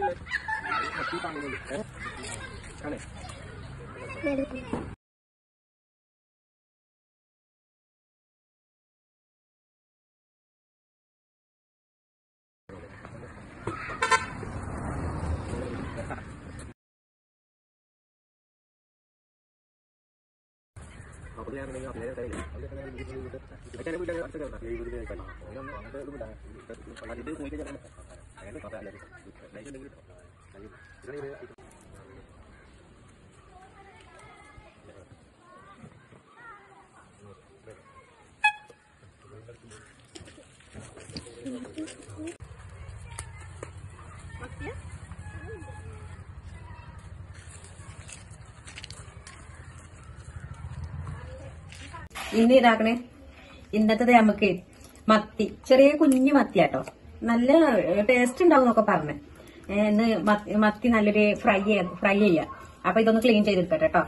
ഇന്ന് ഇതാക്കണേ ഇന്നത്തത് നമുക്ക് മത്തി ചെറിയ കുഞ്ഞു മത്തിയാട്ടോ നല്ല ടേസ്റ്റ് ഉണ്ടാവും എന്നൊക്കെ പറഞ്ഞു ഇന്ന് മത്തി- മത്തി നല്ലൊരു ഫ്രൈ ഫ്രൈ ചെയ്യാം അപ്പൊ ഇതൊന്ന് ക്ലീൻ ചെയ്തെടുക്കട്ടെ കേട്ടോ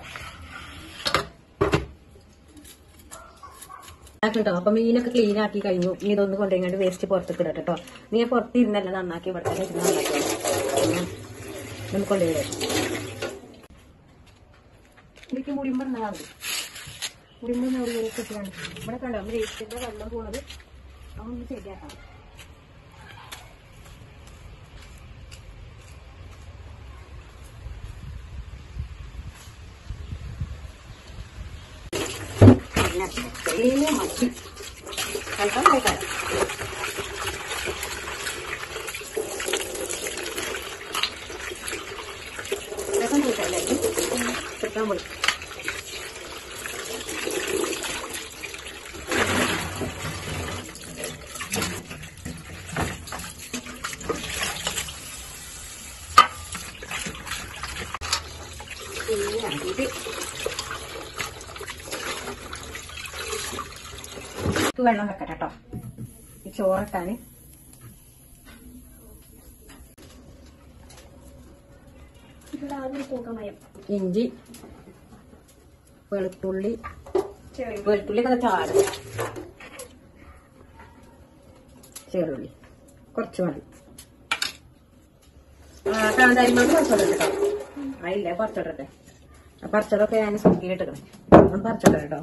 കേട്ടോ അപ്പൊ മീനൊക്കെ ക്ലീൻ ആക്കി കഴിഞ്ഞു ഇനി ഇതൊന്ന് കൊണ്ടുപോയി വേസ്റ്റ് പുറത്തേക്ക് ഇടട്ടെ കേട്ടോ നീ പുറത്ത് ഇരുന്നല്ല നന്നാക്കി ഇവിടെ തന്നെ ഇരുന്ന് നന്നാക്കി നമുക്ക് കൊണ്ടുപോയി ഇതിലേക്ക് മുടിയുമ്പോൾ മതി മുടിയുമ്പോൾ അവിടെ കെട്ടിയാണ് ഇവിടെ കണ്ടോ വേസ്റ്റിന്റെ വെള്ളം പോണത് അതൊന്ന് ശരിയാക്കാം ചെറിയ മത്തി അല്പം കഴിക്കാം രസം കഴിക്കാല്ലേ കിട്ടാൻ പോയി ഇത് ഇത് വെള്ളം വെക്കട്ടെ കേട്ടോ ഈ ചോറിട്ടാന് ഇഞ്ചി വെളുത്തുള്ളി വെളുത്തുള്ളി ഒക്കെ ചാറ് ചെറുള്ളി കുറച്ച് മതി കാന്താരിമുളക് കുറച്ചോട്ടെ കേട്ടോ അതില്ലേ പറിച്ചോട്ടെ പറിച്ചതൊക്കെ ഞാൻ സുക്കിയിട്ടിക്കണം ഒന്ന് പറിച്ചോട്ടെ കേട്ടോ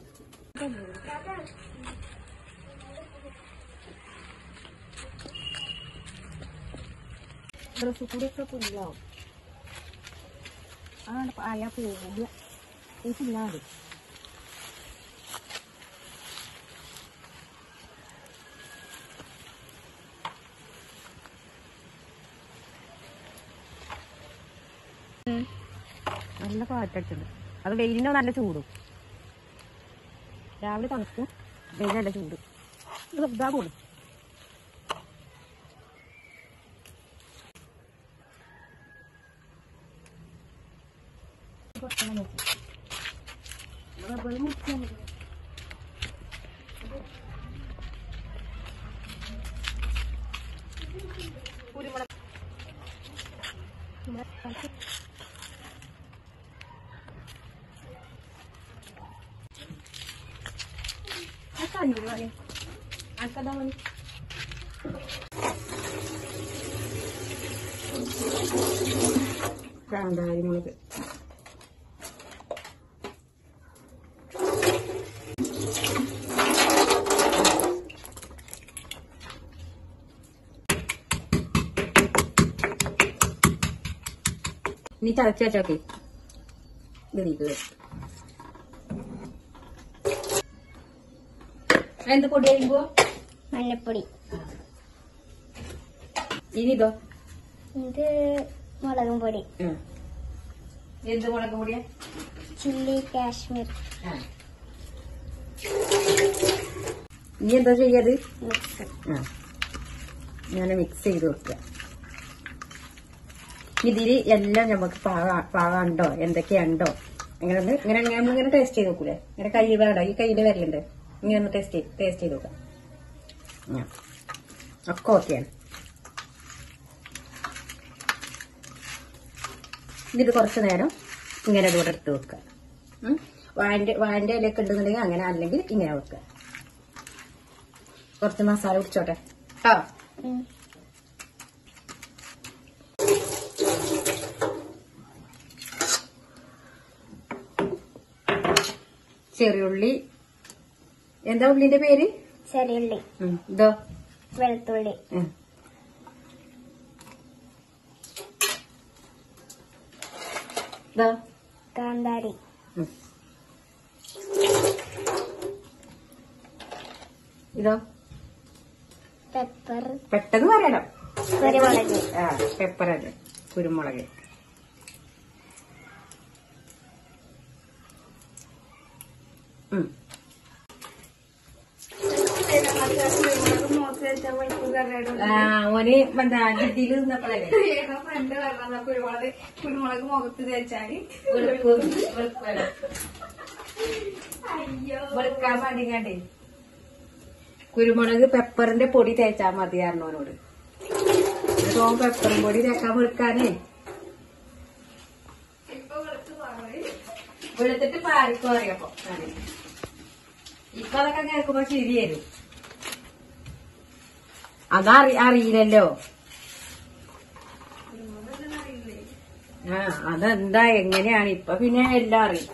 ഡ്രസ് കൂടിയൊക്കെ പുല്ലാവും ആ അല പോകില്ല ഈ പുല്ലാതെ നല്ല കാറ്റടിച്ചിട്ടുണ്ട് അത് വെയിലിന് നല്ല ചൂടും രാവിലെ തണുക്കും വെയിൽ നല്ല ചൂട് ഇത് ഇതാ കൂടും കാന്താരിമുളക് നീ ചതച്ച് വെച്ചോക്കെ ഇത് നീക്കുക എന്ത് പൊടി കഴിയുമ്പോ മഞ്ഞപ്പൊടി ഇനി ഇതോ ഇത് മുളകും പൊടി എന്ത് മുളക് പൊടിയാ ചില്ലി കാശ്മീർ നീ എന്താ ചെയ്യത് മിക്സ് ഞാൻ മിക്സ് ചെയ്ത് വെക്കുക ഇതില് എല്ലാം നമുക്ക് പാക പാകണ്ടോ എന്തൊക്കെയുണ്ടോ അങ്ങനെ ഒന്ന് ഇങ്ങനെ നമ്മൾ ഇങ്ങനെ ടേസ്റ്റ് ചെയ്ത് നോക്കൂലേ ഇങ്ങനെ കൈ വേണ്ട ഈ കയ്യില് വരലുണ്ട് ഇങ്ങനെ ഒന്ന് ടേസ്റ്റ് ചെയ്ത് ടേസ്റ്റ് ചെയ്ത് നോക്കാം ഉം. ഒക്കെ ഓക്കെയാണ് ഇത് കുറച്ച് നേരം ഇങ്ങനെ കൂടെ എടുത്ത് വെക്കുക ഉം. വാഴന്റെ വാഴന്റെ ഇലയൊക്കെ ഉണ്ടെന്നുണ്ടെങ്കിൽ അങ്ങനെ അല്ലെങ്കിൽ ഇങ്ങനെ വെക്കുക കുറച്ച് മസാല പിടിച്ചോട്ടെ കേട്ടോ ചെറിയുള്ളി എന്താ ഉള്ളിന്റെ പേര് ചെറിയുള്ളി ഉം, ഇതോ വെളുത്തുള്ളി ഉം. ഇതോ കാന്താരി ഉം. ഇതോ പെപ്പർ പെട്ടെന്ന് പറയണം കുരുമുളക് ആ പെപ്പർ അല്ലേ കുരുമുളക് ഉം. ആ ഓന് എന്താ ജിദ്ദിയിൽ നിന്നപ്പോഴല്ലേ കുരുമുളക് കുരുമുളക് മുഖത്ത് തേച്ചാല് വെളുപ്പ് വെളുപ്പ് വെളുക്കാൻ വേണ്ടിങ്ങാണ്ടേ കുരുമുളക് പെപ്പറിന്റെ പൊടി തേച്ചാ മതി അറിഞ്ഞോനോട് എന്നിട്ട് ഓൻ പെപ്പറും പൊടി തേക്കാൻ വെളുക്കാനേ ഇപ്പൊ വെളുത്ത് പാറി വെളുത്തിട്ട് പാരിക്കോ അറിയപ്പോ ഞാന്. ഇപ്പൊ അതൊക്കെ കേൾക്കുമ്പോ ശരി വരും അതറി അറിയില്ലല്ലോ ആ അതെന്താ എങ്ങനെയാണ് ഇപ്പൊ പിന്നെ എല്ലാം അറിയും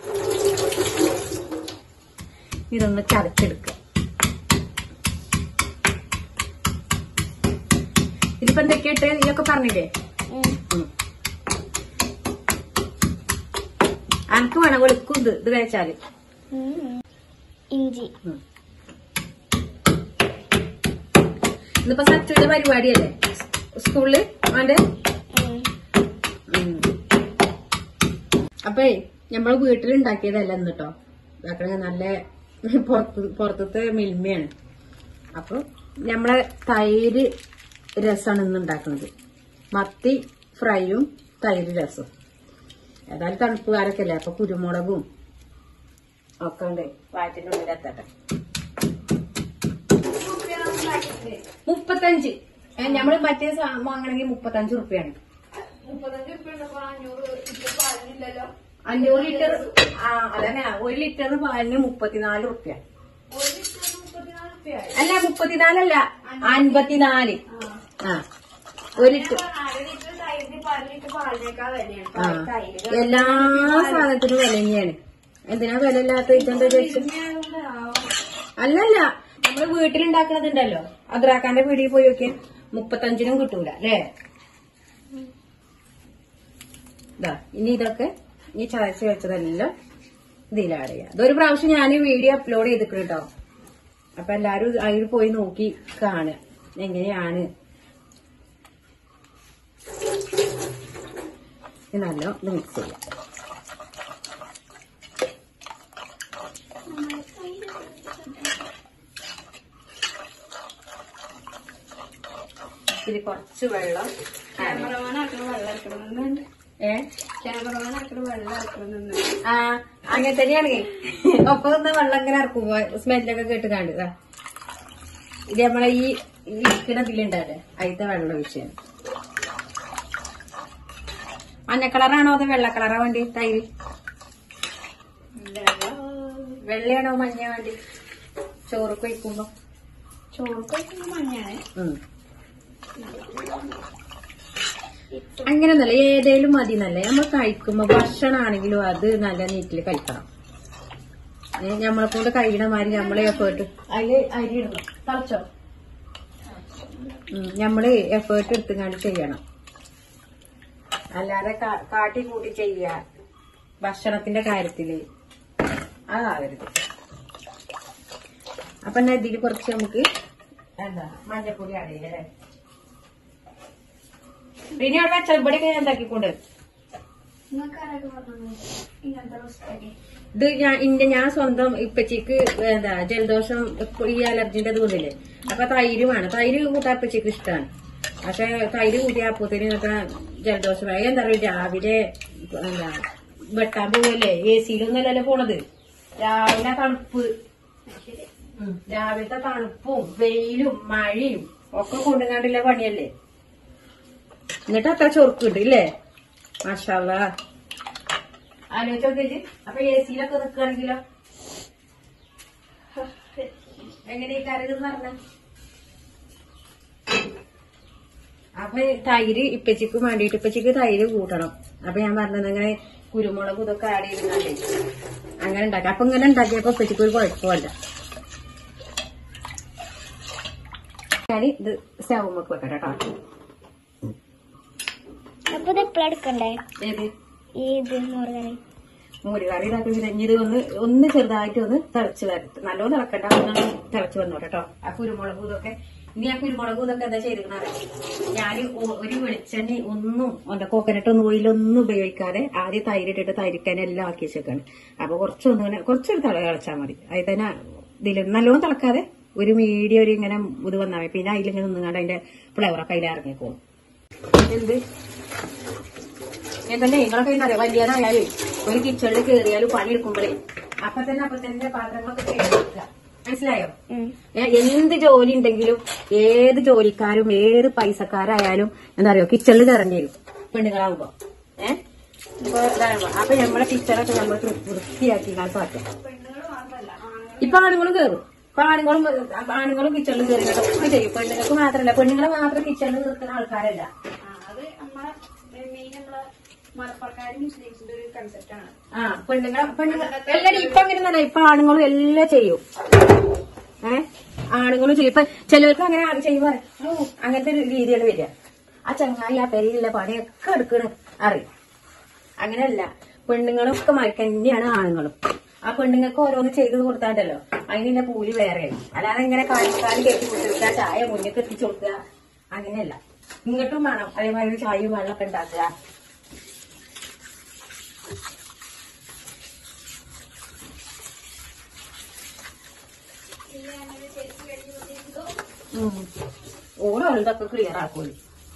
ഇതൊന്ന് ചതച്ചെടുക്ക ഇതിപ്പോ എന്തൊക്കെയിട്ട് ഇതൊക്കെ പറഞ്ഞില്ലേ ഉം. ഉം. അനക്ക് വേണം വെളുക്കും ഇത് ഇത് കഴിച്ചാല് ഉം. ഇഞ്ചി ഉം. ഇന്നിപ്പോ സച്ചുവിന്റെ പരിപാടിയല്ലേ സ്കൂളില് അവന്റെ ഉം. ഉം. അപ്പേ നമ്മള് വീട്ടിലുണ്ടാക്കിയതല്ല ഇന്ന് കേട്ടോ ഇതാക്കണ നല്ല പുറത്ത് പുറത്തത്തെ മിൽമയാണ് അപ്പൊ നമ്മളെ തൈര് രസമാണ് ഇന്ന് ഉണ്ടാക്കുന്നത് മത്തി ഫ്രൈയും തൈര് രസം ഏതായാലും തണുപ്പുകാരൊക്കെ അല്ലേ അപ്പൊ കുരുമുളകും ഒക്കെ ഉണ്ട് വാറ്റിന്റെ ഉള്ളിൽ എത്തട്ടെ മുപ്പത്തഞ്ച് ഏ, ഞമ്മള് മറ്റേ സാ- വാങ്ങണമെങ്കിൽ മുപ്പത്തഞ്ച് റുപ്യാണ് മുപ്പത്തഞ്ച് ഉറുപ്പ ഉണ്ടപ്പോ അഞ്ഞൂറ് ഇപ്പൊ പാലിനില്ലല്ലോ അഞ്ഞൂറ് ലിറ്റർ ആ അതന്നെ ഒരു ലിറ്റർ പാലിന് മുപ്പത്തിനാല് റുപ്യ ഒരു ലിറ്ററിന് മുപ്പത്തിനാല് ഉറുപ്പയായി അല്ല മുപ്പത്തിനാലല്ല അൻപത്തിനാല് ആ ഒരു ലിറ്റർ അര ലിറ്റർ തൈരിന് പാല് ലിറ്റർ പാലിനേക്കാൾ വിലയാണ് ആ തൈര് എല്ലാ സാധനത്തിനും വില തന്നെയാണ് എന്തിനാ വില ഇല്ലാത്ത ഇതെന്താ ചോദിച്ചു അല്ലല്ല നമ്മള് വീട്ടിലുണ്ടാക്കണതുണ്ടല്ലോ അദ്രാക്കാന്റെ പീടിയിൽ പോയി നോക്കിയാൽ മുപ്പത്തഞ്ചിനും കിട്ടൂല അല്ലേ ഇതാ ഇനി ഇതൊക്കെ ഈ ചതച്ച് വെച്ചതെല്ലാം ഇതിൽ ആഡ് ചെയ്യാം ഇതൊരു പ്രാവശ്യം ഞാൻ വീഡിയോ അപ്ലോഡ് ചെയ്തിട്ടുണ്ട് കേട്ടോ അപ്പൊ എല്ലാരും അതിൽ പോയി നോക്കി കാണുക എങ്ങനെയാണ് ഇത് നല്ല ഇത് മിക്സ് ചെയ്യാം ഇത് കുറച്ച് വെള്ളം add ചെയ്യാം. ക്യാമറമാനാക്കണ വെള്ളം ഇറക്കണമെന്നുണ്ട് ഏ ക്യാമറമാനാക്കണ വെള്ളം ഇറക്കണമെന്നുണ്ട് ആ അങ്ങനെ തന്നെയാണ് ഒപ്പം ഒന്ന് വെള്ളം ഇങ്ങനെ ഇറക്കുമ്പോ സ്മെല്ലൊക്കെ കേട്ട് കാണുക ഇത് നമ്മളെ ഈ ഇരിക്കണതിലുണ്ടല്ലേ അതിന്റെ വെള്ളം വിഷയം മഞ്ഞ കളറാണോ അതോ വെള്ള കളറാ വേണ്ടി തൈര് വെള്ളയാണോ മഞ്ഞ വേണ്ടി ചോറ് കഴിക്കുമ്പോ ചോറ് കഴിക്കുന്ന മഞ്ഞാണ് ഉം. അങ്ങനെയൊന്നല്ല ഏതേലും മതി നല്ല നമ്മൾ കഴിക്കുമ്പോ ഭക്ഷണമാണെങ്കിലും അത് നല്ല നീറ്റിൽ കഴിക്കണം ഏ, നമ്മളെ കൊണ്ട് കഴിയണ മാതിരി നമ്മളെ എഫേർട്ട് അതില് അരി ഇടണം തളച്ചോ ഉം, നമ്മള് എഫേർട്ട് എടുത്തുകൊണ്ട് ചെയ്യണം അല്ലാതെ കാ- കാട്ടി കൂട്ടി ചെയ്യുക ഭക്ഷണത്തിന്റെ കാര്യത്തില് അതാകരുത് അപ്പൊ എന്നാ ഇതിൽ കുറച്ച് നമുക്ക് എന്താ മഞ്ഞപ്പൊടി അറിയില്ലേ പിന്നെ അവിടെ വെച്ചപ്പൊടിയൊക്കെ ഞാൻ ഉണ്ടാക്കിക്കൊണ്ട് നിങ്ങൾക്ക് ആരൊക്കെ പറഞ്ഞു ഇങ്ങനത്തെ റെസിപ്പി ഇത് ഞാൻ ഇന്റെ ഞാൻ സ്വന്തം ഇപ്പച്ചിക്ക് എന്താ ജലദോഷം ഇപ്പൊ ഈ അലർജിന്റെ തോന്നില്ലേ അപ്പൊ തൈര് വേണം തൈര് കൂട്ടാൻ ഇപ്പച്ചിക്ക് ഇഷ്ടമാണ് പക്ഷെ തൈര് കൂട്ടിയ അപ്പത്തിന് ഇങ്ങനത്തെ ജലദോഷമായി എന്താ പറയുക രാവിലെ എന്താ വെട്ടാൻ പോവല്ലേ എ സിയിലൊന്നല്ലല്ലോ പോണത് രാവിലെ തണുപ്പ് ഉം. രാവിലത്തെ തണുപ്പും വെയിലും മഴയും ഒക്കെ കൊണ്ടുങ്ങാണ്ടില്ല പണിയല്ലേ എന്നിട്ട് അത്ര ചൊറുക്കുണ്ട് ഇല്ലേ മാഷാള്ള ആലോചിച്ച് നോക്കിയിട്ട് അപ്പൊ എ സിയിലൊക്കെ നിൽക്കുകയാണെങ്കിലോ എങ്ങനെ ഈ കറി പറഞ്ഞ അപ്പൊ തൈര് ഇപ്പച്ചിക്ക് വേണ്ടിയിട്ട് ഇപ്പച്ചിക്ക് തൈര് കൂട്ടണം അപ്പൊ ഞാൻ പറഞ്ഞത് ഇങ്ങനെ കുരുമുളകും ഇതൊക്കെ ആഡ് ചെയ്തിട്ടുണ്ടേ അങ്ങനെ ഉണ്ടാക്കി അപ്പൊ ഇങ്ങനെ ഉണ്ടാക്കിയപ്പോ ഉപ്പച്ചിക്ക് ഒരു കുഴപ്പമില്ല ഞാൻ ഇത് സ്റ്റൗമ്മക്ക് വെക്കട്ടെ കേട്ടോ അപ്പൊ ഇത് എപ്പോഴും എടുക്കണ്ടേ ഏത് ഈ ഇത് മോറുകറി മോര് കറി ഇതാക്കി ഇനി ഇത് ഒന്ന് ഒന്ന് ചെറുതായിട്ട് ഒന്ന് തിളച്ച് വരട്ട് നല്ലോണം തിളക്കണ്ട ഒന്ന് തിളച്ച് വന്നോട്ടെ കേട്ടോ ആ കുരുമുളകും ഇതൊക്കെ ഇനി ആ കുരുമുളകും ഇതൊക്കെ എന്താ ചെയ്തിരിക്കണത് ഞാൻ ഒരു വെളിച്ചെണ്ണ ഒന്നും എന്താ കോക്കനട്ട് ഒന്നും ഓയിലൊന്നും ഉപയോഗിക്കാതെ ആദ്യം തൈരിട്ടിട്ട് തൈരിക്കാൻ എല്ലാം ആക്കി വെച്ചേക്കാണ് അപ്പൊ കുറച്ചൊന്നും ഇങ്ങനെ കുറച്ചൊരു തിള തിളച്ചാൽ മതി അതിൽ തന്നെ ഇതിൽ നല്ലോണം തിളക്കാതെ ഒരു മീഡിയം ഒരു ഇങ്ങനെ ഇത് വന്നാൽ മതി പിന്നെ അതിലിങ്ങനെ നിന്നുകൊണ്ട് അതിന്റെ ഫ്ലേവറൊക്കെ അതിൽ ഇറങ്ങിക്കോളും എന്ത് എന്തല്ലേ നിങ്ങളൊക്കെ എന്താ പറയാ വലിയതായാലും ഒരു കിച്ചണിൽ കയറിയാലും പണിയെടുക്കുമ്പോഴേ അപ്പൊ തന്നെ അപ്പൊ തന്നെ പാത്രങ്ങളൊക്കെ കഴുകിവെക്കുക. മനസ്സിലായോ ഉം. ഏ, എന്ത് ജോലി ഉണ്ടെങ്കിലും ഏത് ജോലിക്കാരും ഏത് പൈസക്കാരായാലും എന്താ പറയുക കിച്ചണിൽ കയറേണ്ടി വരും പെണ്ണുങ്ങളാവുമ്പോ ഏഹ് ഇപ്പൊ ഇതാകുമ്പോ അപ്പൊ നമ്മളെ കിച്ചണൊക്കെ നമ്മൾ വൃത്തിയാക്കി കാണിച്ചു പറ്റും ഇപ്പൊ ആണുങ്ങളും കയറും ഇപ്പൊ ആണുങ്ങളും അപ്പൊ ആണുങ്ങളും കിച്ചണിൽ കയറിയിട്ടൊക്കെ ചെയ്യും പെണ്ണുങ്ങൾക്ക് മാത്രമല്ല പെണ്ണുങ്ങളെ മാത്രം കിച്ചണിൽ നിർത്തുന്ന ആൾക്കാരല്ല ആ, അത് നമ്മളെ മെയിൻ നമ്മളെ മലപ്പുറക്കാരും മുസ്ലിംസിന്റെ ഒരു കൺസെപ്റ്റ് ആണ് ആ പെണ്ണുങ്ങളെ പെണ്ണുങ്ങൾ എല്ലാരും ഇപ്പൊ അങ്ങനെ തന്നെ ഇപ്പൊ ആണുങ്ങളും എല്ലാം ചെയ്യും ഏ ആണുങ്ങളും ചെയ്യും ഇപ്പൊ ചിലർക്ക് അങ്ങനെ ആ ചെയ്യുമ്പോ ഓ അങ്ങനത്തെ ഒരു രീതിയാണ് വരിക ആ ചങ്ങായി ആ പെരയിലുള്ള പണിയൊക്കെ എടുക്കണ് അറിയും അങ്ങനെയല്ല പെണ്ണുങ്ങളൊക്കെ മരിക്കാൻ തന്നെയാണ് ആണുങ്ങളും ആ പെണ്ണുങ്ങൾക്ക് ഓരോന്ന് ചെയ്ത് കൊടുത്താണ്ടല്ലോ അതിനുള്ള കൂലി വേറെയാണ് അല്ലാതെ ഇങ്ങനെ കാലിക്കാലി കയറ്റി കൊടുക്കുക ചായ മുന്നിൽ എത്തിച്ചു കൊടുക്കുക അങ്ങനെയല്ല ഇങ്ങോട്ടും വേണം അതേമാതിരി ചായയും വെള്ളമൊക്കെ ഉണ്ടാക്കുക ഓരോ ഇതൊക്കെ ക്ലിയർ ആക്കൂലി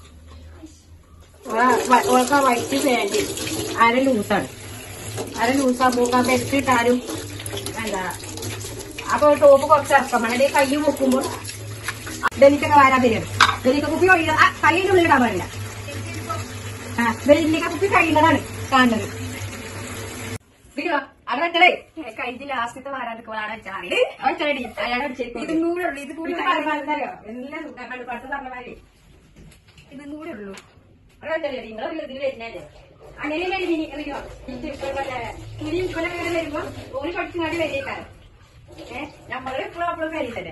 ഓൾക്ക് വൈറ്റ് പാൻറ് അര ലൂസാണ് അര ലൂസാകുമ്പോ ആ ബെൽറ്റ് ഇട്ടാലും എന്താ അപ്പൊ ടോപ്പ് കുറച്ച് ഇറക്കം വേണം കൈ പൊക്കുമ്പോൾ ബെൽറ്റൊക്കെ വരാൻ വരും ബെല്ലിക്ക കുപ്പി ഒഴിയ കൈയുടെ ഉള്ളിൽ ഇടാൻ പാടില്ല ആ ബെല്ലിക്ക കുപ്പി കഴിയുന്നതാണ് കാണുന്നത് വിടുവാ അവിടെ വെച്ചടേ കഴിഞ്ഞ ലാസ്റ്റത്തെ വരാണ്ടിക്കുമ്പോഴാണ് വെച്ചാണ് വെച്ചടി അയാളെ ഇതും കൂടെ ഉള്ളു ഇത് കൂടി എല്ലാം പട്ട് പറഞ്ഞ മാതിരി ഇതും കൂടെ ഉള്ളു അതല്ലേ നിങ്ങളെ ഇതിൽ വരുന്നല്ലേ അങ്ങനെയല്ലേ ഇനി അറിയോ ഇനി ഇവിടെ ഇങ്ങനെ വരുമ്പോ ഓര് പഠിച്ചുകാണ്ട് വരികയാണ് ഏഹ് നമ്മള് എപ്പോഴും അപ്പോഴും വരില്ലല്ലേ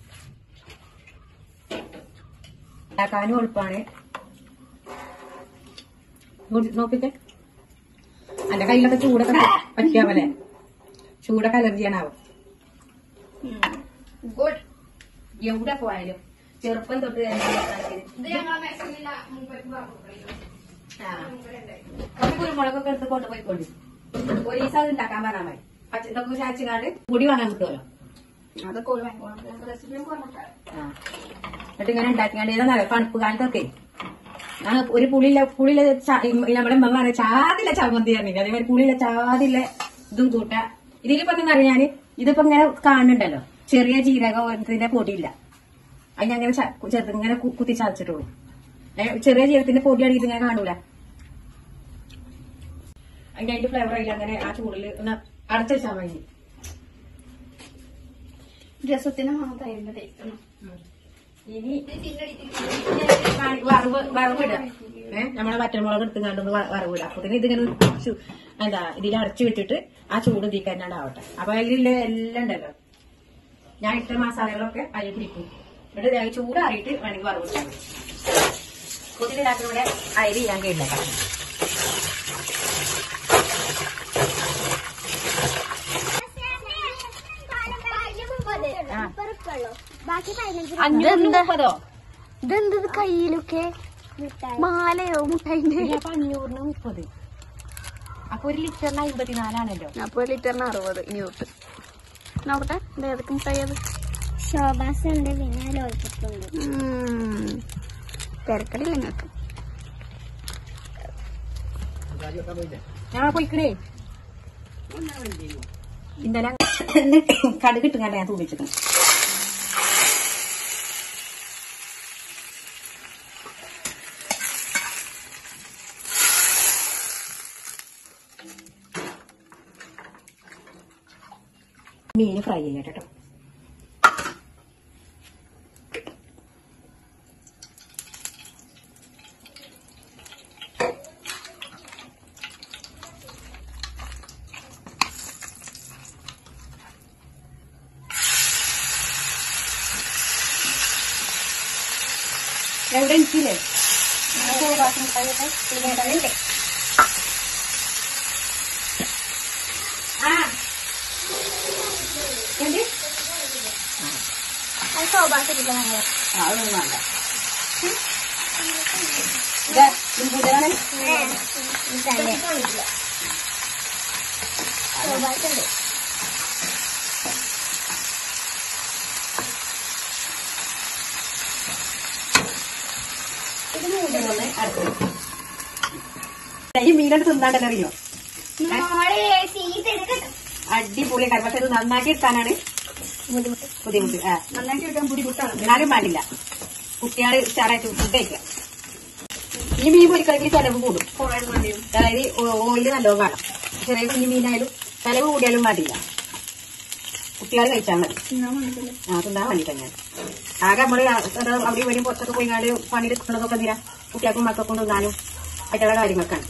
ഉണ്ടാക്കാനും എളുപ്പമാണ് നോക്കിട്ടെ എന്റെ കയ്യിലൊക്കെ ചൂടൊക്കെ പറ്റിയാവല്ലേ ചൂടൊക്കെ അലർജിയാണാവും ഗുഡ് എവിടെ പോയാലും ചെറുപ്പം തൊട്ട് തന്നെ ഇത് ഞങ്ങളെ മെസ്സില്ല മുമ്പേക്ക് പറഞ്ഞു ആ. കുറച്ച് കുരുമുളകൊക്കെ എടുത്ത് കൊണ്ടുപോയിക്കൊണ്ട് ഒരു ദിവസം അത് ഉണ്ടാക്കാൻ പറഞ്ഞാൽ മതി പച്ച ഇതൊക്കെ ചാച്ചിങ്ങാണ്ട് പൊടി വാങ്ങാൻ കിട്ടുമല്ലോ അതൊക്കെ ഒരു ഭയങ്കര റെസിപ്പി പറഞ്ഞിട്ടാണ് ആ. എന്നിട്ട് ഇങ്ങനെ ഉണ്ടാക്കിയാണ്ട് ഏതാ തണുപ്പ് കാലത്തൊക്കെ ആ ഒരു പുളിയില്ല പുളിയില്ല ചാ- ഈ നമ്മുടെ അമ്മ പറയാം ചാതില്ല ചമ്മന്തി പറഞ്ഞില്ല അതേമാതിരി പുളിയില്ല ചാതില്ല ഇതും കൂട്ട ഇതിലിപ്പോ എന്താ ഞാന് ഇതിപ്പോ ഇങ്ങനെ കാണുന്നുണ്ടല്ലോ ചെറിയ ജീരകത്തിന്റെ പൊടിയില്ല അത് ഞാൻ അങ്ങനെ ചെറുത് ഇങ്ങനെ കു- കുത്തി ചതച്ചിട്ടുള്ളൂ ഏ, ചെറിയ ജീരകത്തിന്റെ പൊടിയാണ് ഇതിങ്ങനെ കാണൂല അതിന്റെ അതിന്റെ ഫ്ലേവർ ആയില്ല അങ്ങനെ ആ ചൂടില് ഒന്ന് അടച്ചു വെച്ചാൽ മതി രസത്തിന് മാത്രമായിരുന്നു ടേസ്റ്റ് ഇനി കാണി- വറവ് വറവിടുക ഏഹ് നമ്മളെ വറ്റൽമുളക് എടുത്ത് കണ്ടൊന്ന് വറവിടുക അപ്പൊ തന്നെ ഇതിങ്ങനെ ചു- എന്താ ഇതിൽ അടച്ചു വിട്ടിട്ട് ആ ചൂട് തീക്കാനാണ് ആവട്ടെ അപ്പൊ അതിലുള്ള എല്ലാം ഉണ്ടല്ലോ ഞാൻ ഇട്ട മസാലകളൊക്കെ അതിൽ പിടിക്കും എന്നിട്ട് ഞാൻ ചൂടാറിയിട്ട് വേണമെങ്കിൽ വറവിട്ടാൽ മതി കുതിരിടാക്കുന്ന ഇവിടെ അരി ഞാൻ കേട്ടില്ല ബാക്കി പതിനഞ്ച് അഞ്ഞൂറ് മുപ്പതോ ഇതെന്തത് കയ്യിലൊക്കെ മാലയോ മുട്ടായിന്റെ അപ്പൊ അഞ്ഞൂറിന് മുപ്പത് അപ്പൊ ഒരു ലിറ്ററിന് അമ്പത്തിനാലാണല്ലോ അപ്പൊ ലിറ്ററിന് അറുപത് ഇനി തൊട്ട് നോക്കട്ടെ ഇത് ഏതൊക്കെ മുട്ടായത് ശോഭാസ് ഉണ്ട് പിന്നെ ലോലിപ്പുണ്ട് തിരക്കടില്ല നിങ്ങൾക്ക് ഞാൻ പോയിക്കണേ ഇന്നലെ കടുക് ഇട്ടും കണ്ട ഞാൻ തൂമിച്ചിട്ടുണ്ട് മീൻ ഫ്രൈ ചെയ്യട്ടെ കേട്ടോ എവിടെ എനിക്കില്ലേ ആ എന്ത് അത് ശോഭാസില്ല ഞങ്ങൾ ആ അതൊന്നും വേണ്ട ഇതാ ഇത് പുതിയതാണ് ശോഭാസുണ്ട് ഇത് മൂന്ന് അടുത്ത് ഈ മീനോട് തിന്നാണ്ടല്ലോ അറിയോ മോളെ സീറ്റ് എടുക്കട്ടെ അടിപൊളി കാര്യം പക്ഷെ ഇത് നന്നാക്കി എടുക്കാനാണ് ബുദ്ധിമുട്ട് ബുദ്ധിമുട്ട് ആ നന്നാക്കി എടുക്കാൻ ബുദ്ധിമുട്ടാണ് എന്നാലും പാടില്ല കുട്ടികള് ഉഷാറായിട്ട് ഫുഡ് കഴിക്കാം ഈ മീൻ പൊരിക്കണമെങ്കിൽ ചെലവ് കൂടും കുറേ വേണ്ടിയും അതായത് ഓയില് നല്ലോണം കാണാം ചെറിയ കുഞ്ഞു മീനായാലും ചെലവ് കൂടിയാലും പാടില്ല കുട്ടികൾ കഴിച്ചാൽ മതി ആ തിന്നാൻ വേണ്ടി തന്നെ ആകെ നമ്മള് അവിടെ ഇവിടെ പുറത്തൊക്കെ പോയി കാണ്ട് പണിയെടുക്കുന്നതൊക്കെ എന്തിനാ കുട്ടികൾക്കും മക്കൾക്കും തിന്നാനും ആയിട്ടുള്ള കാര്യങ്ങൾക്കാണ്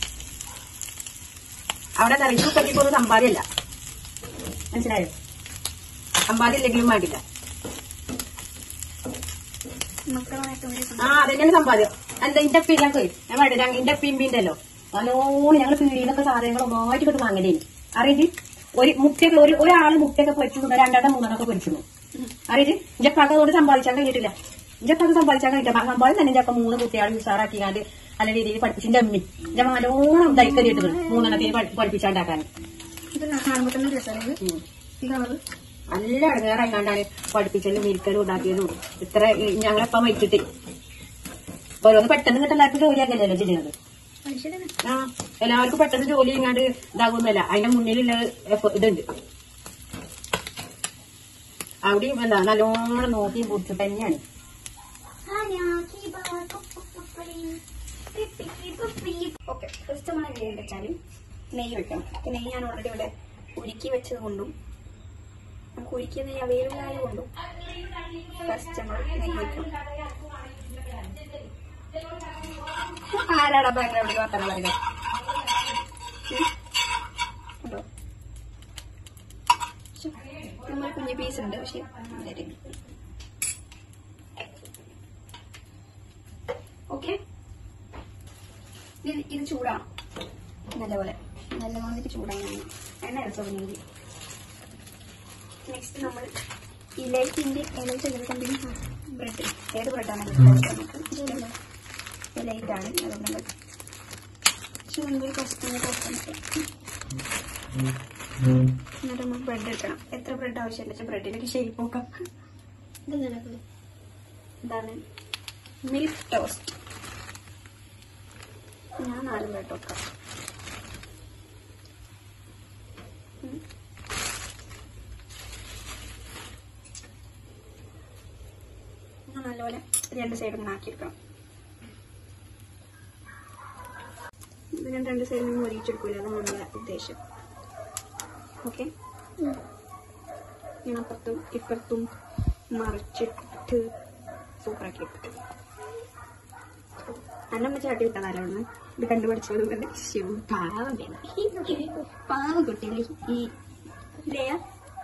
അവിടെ നിറച്ചു പറ്റിക്കൊന്നും സമ്പാദ്യമല്ല മനസ്സിലായോ സമ്പാദ്യം ഇല്ലെങ്കിലും വേണ്ടില്ല മക്കളായിട്ട് ആ അതന്നെയാണ് സമ്പാദ്യം എന്താ ഇന്റെ പിള്ളേർക്ക് ഞാൻ വേണ്ട ഇന്റെ പിമ്പിണ്ടല്ലോ നല്ലോണം ഞങ്ങൾ പീടിയിലൊക്കെ സാധനങ്ങൾ ഒന്നായിട്ട് കൊണ്ട് വാങ്ങലേനി അറിയിട്ട് ഒരു മുട്ടയൊക്കെ ഒരു ഒരാള് മുട്ടയൊക്കെ പൊരിച്ചു രണ്ടെണ്ണം മൂന്നെണ്ണൊക്കെ പൊരിച്ചു അറിയിട്ട് ഇന്റെ പകതോട് സമ്പാദിച്ചാൽ കഴിഞ്ഞിട്ടില്ല ഇന്റെ പക സമ്പാദിച്ചാൽ കഴിഞ്ഞില്ല സമ്പാദ്യം തന്നെ ഇന്റെ മൂന്ന് കുട്ടികളെ ഉഷാറാക്കിക്കാണ്ട് നല്ല രീതിയിൽ പഠിപ്പിച്ചു ഇന്റെ അമ്മി ഇന്റെ നല്ലോണം ദൈക്കരി ഇട്ടിട്ടുണ്ട് മൂന്നെണ്ണത്തിന് പഠി- പഠിപ്പിച്ചാണ്ടാക്കാൻ ഇത് കാണുമ്പോ തന്നെ രസമാണ് ഉം. ഈ കളറ് നല്ല ഇടങ്ങേറായി കണ്ടാല് പഠിപ്പിച്ചലും ഇരിക്കലും ഉണ്ടാക്കിയതും ഇത്ര ഞങ്ങളെപ്പം വെച്ചിട്ട് ഓരോന്ന് പെട്ടെന്ന് കിട്ടുന്ന എല്ലാവർക്കും ജോലിയാക്കല്ലേ ചെയ്യുന്നത് മനുഷ്യരാണ് ആ എല്ലാവർക്കും പെട്ടെന്ന് ജോലി ഇങ്ങാണ്ട് ഇതാകുന്നല്ല അതിന്റെ മുന്നിലുള്ള എഫ- ഇതുണ്ട് അവിടെയും എന്താ നല്ലോണം നോക്കി പിടിച്ചിട്ട് തന്നെയാണ് ഓക്കെ ഫസ്റ്റ് നമ്മൾ എന്ത് ചെയ്യേണ്ടത് വെച്ചാൽ നെയ്യ് വെക്കണം അപ്പൊ നെയ്യ് ഞാൻ ഓൾറെഡി ഇവിടെ ഉരുക്കി വെച്ചത് കൊണ്ടും നമുക്ക് ഉരുക്കിയ നെയ്യ് അവൈലബിൾ ആയതുകൊണ്ടും ഫസ്റ്റ് നമ്മൾ നെയ്യ് വെക്കണം ആരാടാ ബാക്ക്ഗ്രൗണ്ടിൽ വർത്തനം പറയുന്നത് ഉം? ഉണ്ടോ നമ്മൾ കുഞ്ഞു പീസ് ഉണ്ട് പക്ഷെ ഓക്കെ ഇത് ഇത് ചൂടാണ് നല്ലപോലെ നല്ല വന്നിട്ട് ചൂടാണ് എണ്ണ എടുത്തോണെങ്കിൽ നെക്സ്റ്റ് നമ്മൾ ഇലൈറ്റിന്റെ ഇല ചെയ്തിട്ടുണ്ടെങ്കിൽ ബ്രെഡ് ഏത് ബ്രെഡാണ് ഇലൈറ്റാണ് അതുകൊണ്ട് നമ്മൾ ചുവന്നൊരു കസ്റ്റമർ എന്നിട്ട് നമ്മൾ ബ്രെഡ് എടുക്കണം എത്ര ബ്രെഡ് ആവശ്യമില്ല വെച്ചാൽ ബ്രെഡിനൊക്കെ ഷേപ്പ് നോക്കാം ഇതാണ് മിൽക്ക് ടോസ്റ്റ് ഞാൻ നാല് ബ്രെഡ് വെക്കാം ഉം. ഞാൻ നല്ലപോലെ രണ്ട് സൈഡും ഇങ്ങനെ ആക്കിയെടുക്കണം ഇത് ഞാൻ രണ്ട് സൈഡിൽ മൊരിച്ചെടുക്കില്ല അതാണ് നമ്മുടെ ഉദ്ദേശം ഓക്കെ ഞാൻ അപ്പുറത്തും ഇപ്പുറത്തും മറിച്ചിട്ട് സൂപ്പറാക്കി എടുക്കും അന്നമ്മ ചാട്ടി വിട്ട ആരാണ് ഇത് കണ്ടുപിടിച്ചത് കൊണ്ട് ശിവ പാവം വേണം പാവം കുട്ടികൾ ഈ ഇല്ലയാ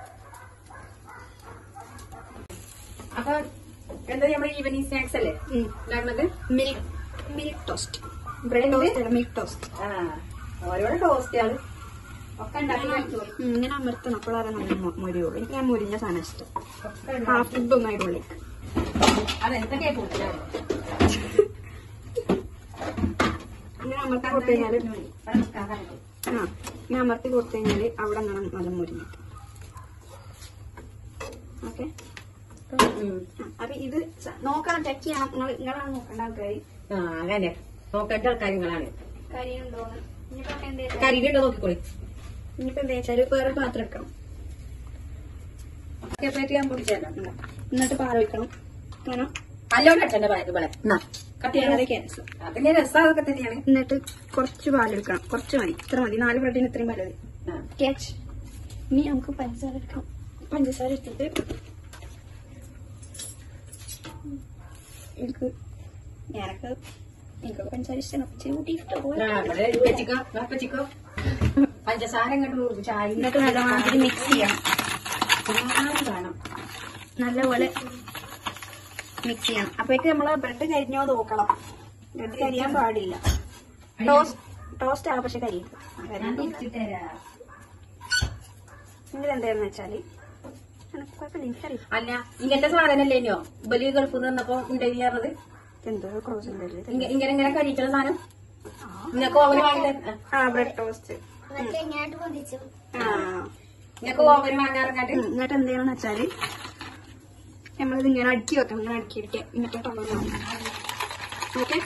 അപ്പൊ എന്താ നമ്മുടെ ഈവനിങ് സ്നാക്സ് അല്ലേ ഉണ്ടാക്കുന്നത് milk milk toast bread toast അല്ല മിൽക്ക് ടോസ്റ്റ് ആ ഓരോരോ ടോസ്റ്റുകൾ ഒക്കെ ഉണ്ടാക്കി ഇങ്ങനെ അമർത്തണം അപ്പോഴാണ് നമ്മൾ മൊരിയുള്ളൂ എനിക്ക് ഞാൻ മുരിഞ്ഞ സാധനം ഇഷ്ടം ഒക്കെ ഹാഫ് ഫുഡ് ഒന്നും ആയിട്ടുള്ളൂ അതെന്തൊക്കെയാ കൂട്ടിലാണ് ഇങ്ങനെ അമർത്തി കൊടുത്തു കഴിഞ്ഞാല് ആ ഇങ്ങനെ അമർത്തി കൊടുത്തു കഴിഞ്ഞാല് അവിടെ നിന്നാണ് നല്ല മുരിഞ്ഞിട്ട് ഓക്കെ അപ്പൊ ഇത് സ- നോക്കണം ചെക്ക് ചെയ്യണം നിങ്ങൾ നിങ്ങളാണ് നോക്കേണ്ട ആൾക്കാർ ആ അങ്ങനെ നോക്കേണ്ട കാര്യങ്ങളാണ് കരിയുണ്ടോന്ന് ഇനിയിപ്പോ എന്താ വെച്ചാ- കരിയിലുണ്ടോ നോക്കിക്കോളി ഇനിയിപ്പോ എന്താ വെച്ചാല് വേറെ പാത്രം എടുക്കണം സെപ്പറേറ്റ് ഞാൻ പൊടിച്ചേരാം ഉം. എന്നിട്ട് പാൽ ഒഴിക്കണം അങ്ങനെ അല്ലോണ്ട് അച്ഛന്റെ പോലെ കട്ട് ചെയ്യാതെ ചെയ്യാതെ ക്യാൻസർ അതിന്റെ രസം അതൊക്കെ തന്നെയാണ് എന്നിട്ട് കുറച്ച് പാലെടുക്കണം കുറച്ച് മതി ഇത്ര മതി നാല് ബ്രെഡിന് ഇത്രയും പാല് മതി ആ. ക്യാച്ച് ഇനി നമുക്ക് പഞ്ചസാര എടുക്കാം പഞ്ചസാര എടുത്തിട്ട് എനിക്ക് ഞാനൊക്കെ എനിക്ക് പഞ്ചസാര ഇഷ്ടമാണ് ഇച്ചിരി കൂട്ടി ഇഷ്ടം ആ, ഇവിടെ വെച്ചിക്കോ, ഇതൊക്കെ വെച്ചിക്കോ. പഞ്ചസാര ഇങ്ങോട്ട് ചായ എന്നിട്ട് നല്ലമാതിരി മിക്സ് ചെയ്യണം വേണം നല്ലപോലെ മിക്സ് ചെയ്യണം അപ്പോഴേക്ക് നമ്മള് ബ്രെഡ് കരിഞ്ഞോ നോക്കണം ബ്രെഡ് കരിയാൻ പാടില്ല ടോസ്റ്റ് ടോസ്റ്റ് ആണ് പക്ഷെ കരിയും ഇങ്ങനെ എന്താണെന്ന് വെച്ചാല് എനക്ക് കുഴപ്പമില്ല എനിക്കറിയാം അല്ല ഇങ്ങനത്തെ സാധനല്ലേ ഇനിയോ ബലി ഗൾഫ് നിന്നപ്പോ ഉണ്ടായി പറഞ്ഞത് എന്തോ ക്രോസ് ഉണ്ടല്ലേ ഇങ്ങ- ഇങ്ങനെ ഇങ്ങനെ കഴിക്കുന്ന സാധനം നിങ്ങൾക്ക് ഓവന് വാങ്ങി തര- ആ ബ്രെഡ് ടോസ്റ്റ് എന്നിട്ട് ഇങ്ങോട്ട് പൊന്തിച്ചു ആ നിങ്ങൾക്ക് ഓവന് വാങ്ങാറുണ്ട് ഉം, എന്നിട്ട് എന്ത് ചെയ്യണമെന്ന് വെച്ചാല് നമ്മളിത് ഇങ്ങനെ അടുക്കി വെക്കണം ഇങ്ങനെ അടുക്കി ഇരിക്കുക എന്നിട്ട് ടവർ ഓക്കെ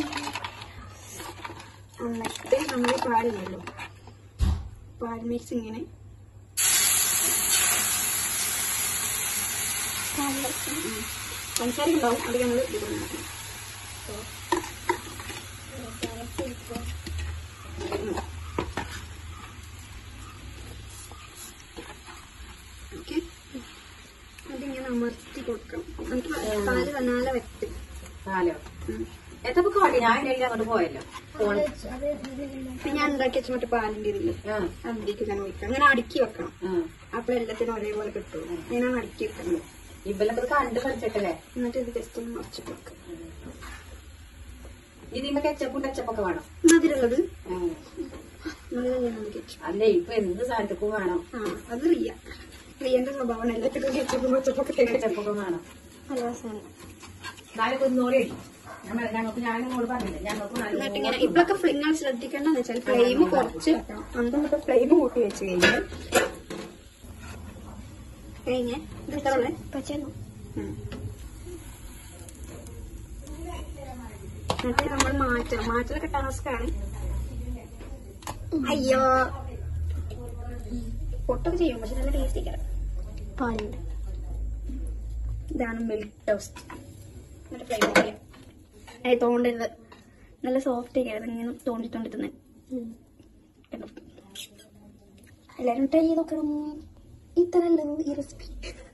എന്നിട്ട് നമ്മൾ പാലില്ലല്ലോ പാൽ മിക്സ് ഇങ്ങനെ പഞ്ചസാര ഉണ്ടാവും അത് നമ്മൾ ഇത് കൊണ്ടുവരണം. ഓക്കെ അതിങ്ങനെ അമർത്തി കൊടുക്കണം എന്നിട്ട് പാല് തന്നാലെ വെട്ട് ഹലോ എത്ര കാടി ഞാൻ അതിന്റെ അങ്ങോട്ട് പോയല്ലോ ഫോണ് അത് ഇതിലില്ല. ഇപ്പൊ ഞാൻ ഉണ്ടാക്കി വെച്ച മറ്റേ പാലിന്റെ ഇതില് ആ, അതിലേക്ക് ഞാൻ ഒഴിക്കണം അങ്ങനെ അടുക്കി വെക്കണം ആ. അപ്പോൾ എല്ലാത്തിനും ഒരേപോലെ കിട്ടും ഞാനാണ് അടുക്കി വെക്കുന്നത് ഇവലൊക്കെ ഇത് കണ്ട് പഠിച്ചിട്ടല്ലേ എന്നിട്ട് ഇത് ജസ്റ്റ് ഒന്ന് മറിച്ചിട്ട് വെക്കാം ഇതിന്റെ കെച്ചപ്പും ടച്ചപ്പൊക്കെ വേണം മധുരമുള്ളത് ഉം. മധുരം കെച്ചു അല്ലേ ഇപ്പൊ എന്ത് സാധനത്തിക്കും വേണം ആ അത് റിയ റിയന്റെ സ്വഭാവമാണ് എല്ലാത്തിനും കെച്ചപ്പും കൊച്ചപ്പൊക്കെ തേടി കെച്ചപ്പൊക്കെ വേണം നല്ല രസമാണ് നാളെ കുന്നോളി ഞങ്ങൾക്ക് ഞാൻ നിങ്ങളോട് പറഞ്ഞില്ലേ ഞങ്ങൾക്ക് എന്നിട്ട് ഇങ്ങനെ നല്ല ഇപ്പൊക്കെ നിങ്ങൾ ശ്രദ്ധിക്കേണ്ടതെന്ന് വെച്ചാൽ ഫ്ലെയിം കുറച്ച് വെക്കണം അന്നിട്ട് ഫ്ലെയിം കൂട്ടി വെച്ച് കഴിഞ്ഞാൽ കഴിഞ്ഞ് ഇത് എത്ര ഉള്ളേ പച്ചന്നു ഉം. എന്നിട്ട് നമ്മൾ മാറ്റണം മാറ്റലൊക്കെ ടാസ്കാണ് അയ്യോ പൊട്ടൊക്കെ ചെയ്യും പക്ഷെ നല്ല ടേസ്റ്റ് ആയിരിക്കും പാലുണ്ട് ഇതാണ് മിൽക്ക് ടോസ്റ്റ് എന്നിട്ട് ഫ്ലെയിം ചെയ്യാം ഏ തോണ്ടരുത് നല്ല സോഫ്റ്റ് ആയിരിക്കും ഇങ്ങനെ തോണ്ടി തോണ്ടി തന്നെ എല്ലാരും ട്രൈ ചെയ്ത് നോക്കണം ഇത്ര ഉള്ളൂ ഈ റെസിപ്പി